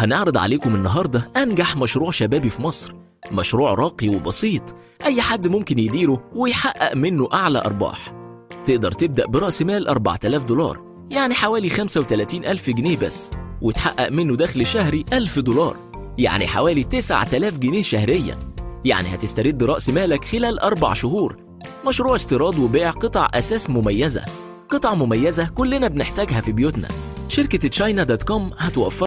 هنعرض عليكم النهاردة أنجح مشروع شبابي في مصر مشروع راقي وبسيط أي حد ممكن يديره ويحقق منه أعلى أرباح تقدر تبدأ برأس مال 4000 دولار يعني حوالي 35 ألف جنيه بس وتحقق منه دخل شهري 1000 دولار يعني حوالي 9000 جنيه شهريا يعني هتسترد رأس مالك خلال أربع شهور مشروع استيراد وبيع قطع أساس مميزة قطع مميزة كلنا بنحتاجها في بيوتنا شركة تشاينا دوت كوم هتوفر